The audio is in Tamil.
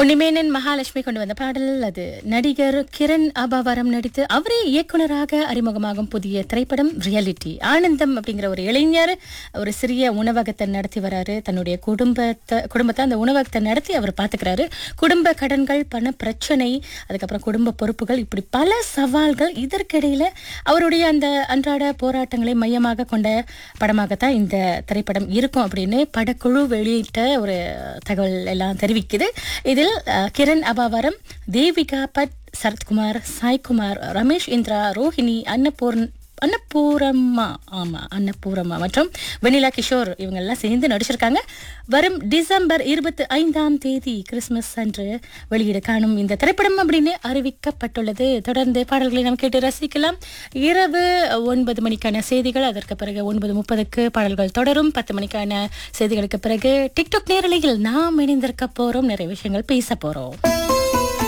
உன்னிமேனன் மகாலட்சுமி கொண்டு வந்த பாடல் அது நடிகர் கிரண் அபாவரம் நடித்து அவரே இயக்குனராக அறிமுகமாகும் புதிய திரைப்படம் ரியாலிட்டி ஆனந்தம் அப்படிங்கிற ஒரு இளைஞர் ஒரு சிறிய உணவகத்தை நடத்தி வராரு தன்னுடைய குடும்பத்தை குடும்பத்தை அந்த உணவகத்தை நடத்தி அவர் பார்த்துக்கிறாரு குடும்ப கடன்கள் பண பிரச்சனை அதுக்கப்புறம் குடும்ப பொறுப்புகள் இப்படி பல சவால்கள் இதற்கிடையில அவருடைய அந்த அன்றாட போராட்டங்களை மையமாக கொண்ட படமாகத்தான் இந்த திரைப்படம் இருக்கும் அப்படின்னு படக்குழு வெளியிட்ட ஒரு தகவல் எல்லாம் தெரிவிக்குது இதில் அஹ், கிரண் அபாவரம் தேவிகா பட் சரத்குமார் சாய்குமார் ரமேஷ் இந்திரா ரோஹிணி அன்னபூர்ன் அன்னபூரம்மா ஆமா அன்னபூரம்மா மற்றும் வெனிலா கிஷோர் இவங்க எல்லாம் சேர்ந்து நடிச்சிருக்காங்க வரும் டிசம்பர் இருபத்தி ஐந்தாம் தேதி கிறிஸ்துமஸ் அன்று வெளியிட காணும் இந்த திரைப்படம் அப்படின்னு அறிவிக்கப்பட்டுள்ளது தொடர்ந்து பாடல்களை நாம் கேட்டு ரசிக்கலாம் இரவு ஒன்பது மணிக்கான செய்திகள் அதற்கு பிறகு ஒன்பது முப்பதுக்கு பாடல்கள் தொடரும் பத்து மணிக்கான செய்திகளுக்கு பிறகு டிக்டாக் நேரலையில் நாம் இணைந்திருக்க போறோம் நிறைய விஷயங்கள் பேச போறோம்